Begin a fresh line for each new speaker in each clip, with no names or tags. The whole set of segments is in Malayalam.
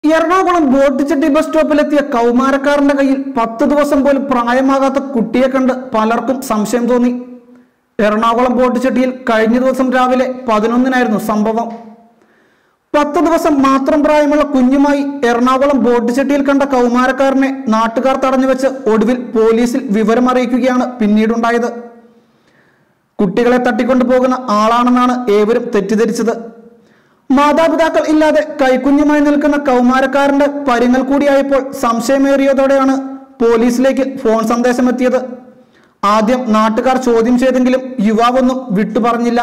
എറണാകുളം ബോട്ടിച്ചട്ടി ബസ് സ്റ്റോപ്പിലെത്തിയ കൗമാരക്കാരന്റെ കയ്യിൽ പത്ത് ദിവസം പോലും പ്രായമാകാത്ത കുട്ടിയെ കണ്ട് പലർക്കും സംശയം തോന്നി എറണാകുളം ബോട്ടിച്ചട്ടിയിൽ കഴിഞ്ഞ ദിവസം രാവിലെ പതിനൊന്നിനായിരുന്നു സംഭവം പത്ത് ദിവസം മാത്രം പ്രായമുള്ള കുഞ്ഞുമായി എറണാകുളം ബോട്ടിച്ചട്ടിയിൽ കണ്ട കൗമാരക്കാരനെ നാട്ടുകാർ തടഞ്ഞു വെച്ച് ഒടുവിൽ പോലീസിൽ വിവരം അറിയിക്കുകയാണ് പിന്നീടുണ്ടായത് കുട്ടികളെ തട്ടിക്കൊണ്ടു പോകുന്ന ആളാണെന്നാണ് ഏവരും തെറ്റിദ്ധരിച്ചത് മാതാപിതാക്കൾ ഇല്ലാതെ കൈക്കുഞ്ഞുമായി നിൽക്കുന്ന കൗമാരക്കാരന്റെ പരിങ്ങൾ കൂടിയായപ്പോൾ സംശയമേറിയതോടെയാണ് പോലീസിലേക്ക് ഫോൺ സന്ദേശം എത്തിയത് ആദ്യം നാട്ടുകാർ ചോദ്യം ചെയ്തെങ്കിലും യുവാവൊന്നും വിട്ടുപറഞ്ഞില്ല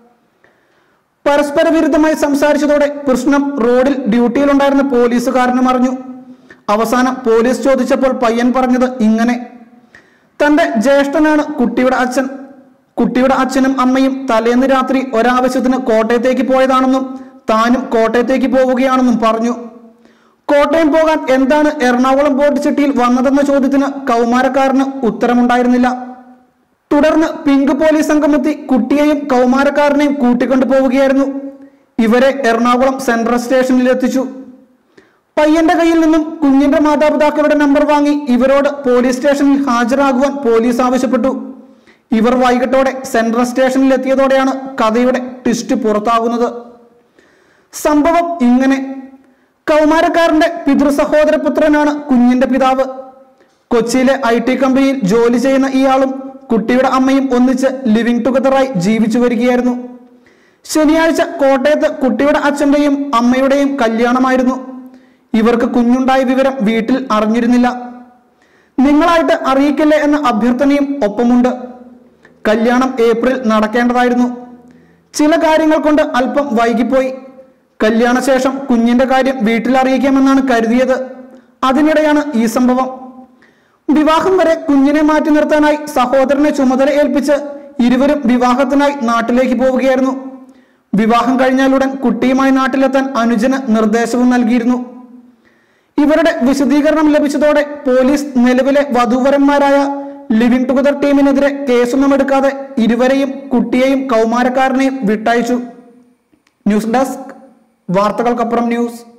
പരസ്പര വിരുദ്ധമായി സംസാരിച്ചതോടെ കൃഷ്ണം റോഡിൽ ഡ്യൂട്ടിയിലുണ്ടായിരുന്ന പോലീസുകാരനും അറിഞ്ഞു അവസാനം പോലീസ് ചോദിച്ചപ്പോൾ പയ്യൻ പറഞ്ഞത് ഇങ്ങനെ തന്റെ ജ്യേഷ്ഠനാണ് കുട്ടിയുടെ അച്ഛൻ കുട്ടിയുടെ അച്ഛനും അമ്മയും തലേന്ന് രാത്രി ഒരാവശ്യത്തിന് കോട്ടയത്തേക്ക് പോയതാണെന്നും താനും കോട്ടയത്തേക്ക് പോവുകയാണെന്നും പറഞ്ഞു കോട്ടയം പോകാൻ എന്താണ് എറണാകുളം ബോട്ട് ചിട്ടിയിൽ വന്നതെന്ന ചോദ്യത്തിന് കൗമാരക്കാരന് ഉത്തരമുണ്ടായിരുന്നില്ല തുടർന്ന് പിങ്ക് പോലീസ് സംഘമെത്തി കുട്ടിയെയും കൗമാരക്കാരനെയും കൂട്ടിക്കൊണ്ടു പോവുകയായിരുന്നു ഇവരെ എറണാകുളം സെൻട്രൽ സ്റ്റേഷനിൽ എത്തിച്ചു പയ്യന്റെ കയ്യിൽ നിന്നും കുഞ്ഞിന്റെ മാതാപിതാക്കളുടെ നമ്പർ വാങ്ങി ഇവരോട് പോലീസ് സ്റ്റേഷനിൽ ഹാജരാകുവാൻ പോലീസ് ആവശ്യപ്പെട്ടു ഇവർ വൈകിട്ടോടെ സെൻട്രൽ സ്റ്റേഷനിൽ എത്തിയതോടെയാണ് കഥയുടെ ട്വിസ്റ്റ് പുറത്താകുന്നത് സംഭവം ഇങ്ങനെ കൗമാരക്കാരന്റെ പിതൃ സഹോദരപുത്രനാണ് കുഞ്ഞിന്റെ പിതാവ് കൊച്ചിയിലെ ഐ ടി കമ്പനിയിൽ ജോലി ചെയ്യുന്ന ഇയാളും കുട്ടിയുടെ അമ്മയും ഒന്നിച്ച് ലിവിംഗ് ടുഗദറായി ജീവിച്ചു വരികയായിരുന്നു ശനിയാഴ്ച കോട്ടയത്ത് കുട്ടിയുടെ അച്ഛന്റെയും അമ്മയുടെയും കല്യാണമായിരുന്നു ഇവർക്ക് കുഞ്ഞുണ്ടായ വിവരം വീട്ടിൽ അറിഞ്ഞിരുന്നില്ല നിങ്ങളായിട്ട് അറിയിക്കില്ലേ എന്ന അഭ്യർത്ഥനയും ഒപ്പമുണ്ട് കല്യാണം ഏപ്രിൽ നടക്കേണ്ടതായിരുന്നു ചില കാര്യങ്ങൾ കൊണ്ട് അല്പം വൈകിപ്പോയി കല്യാണശേഷം കുഞ്ഞിന്റെ കാര്യം വീട്ടിൽ അറിയിക്കാമെന്നാണ് കരുതിയത് അതിനിടെയാണ് ഈ സംഭവം വിവാഹം വരെ കുഞ്ഞിനെ മാറ്റി നിർത്താനായി സഹോദരനെ ചുമതല ഏൽപ്പിച്ച് ഇരുവരും വിവാഹത്തിനായി നാട്ടിലേക്ക് പോവുകയായിരുന്നു വിവാഹം കഴിഞ്ഞാലുടൻ കുട്ടിയുമായി നാട്ടിലെത്താൻ അനുജന് നിർദ്ദേശവും നൽകിയിരുന്നു ഇവരുടെ വിശദീകരണം ലഭിച്ചതോടെ പോലീസ് നിലവിലെ വധൂവരന്മാരായ ലിവിംഗ് ടുഗദർ ടീമിനെതിരെ കേസൊന്നും എടുക്കാതെ ഇരുവരെയും കുട്ടിയെയും കൗമാരക്കാരനെയും വിട്ടയച്ചു ന്യൂസ് ഡെസ്ക് വാർത്തകൾക്കപ്പുറം ന്യൂസ്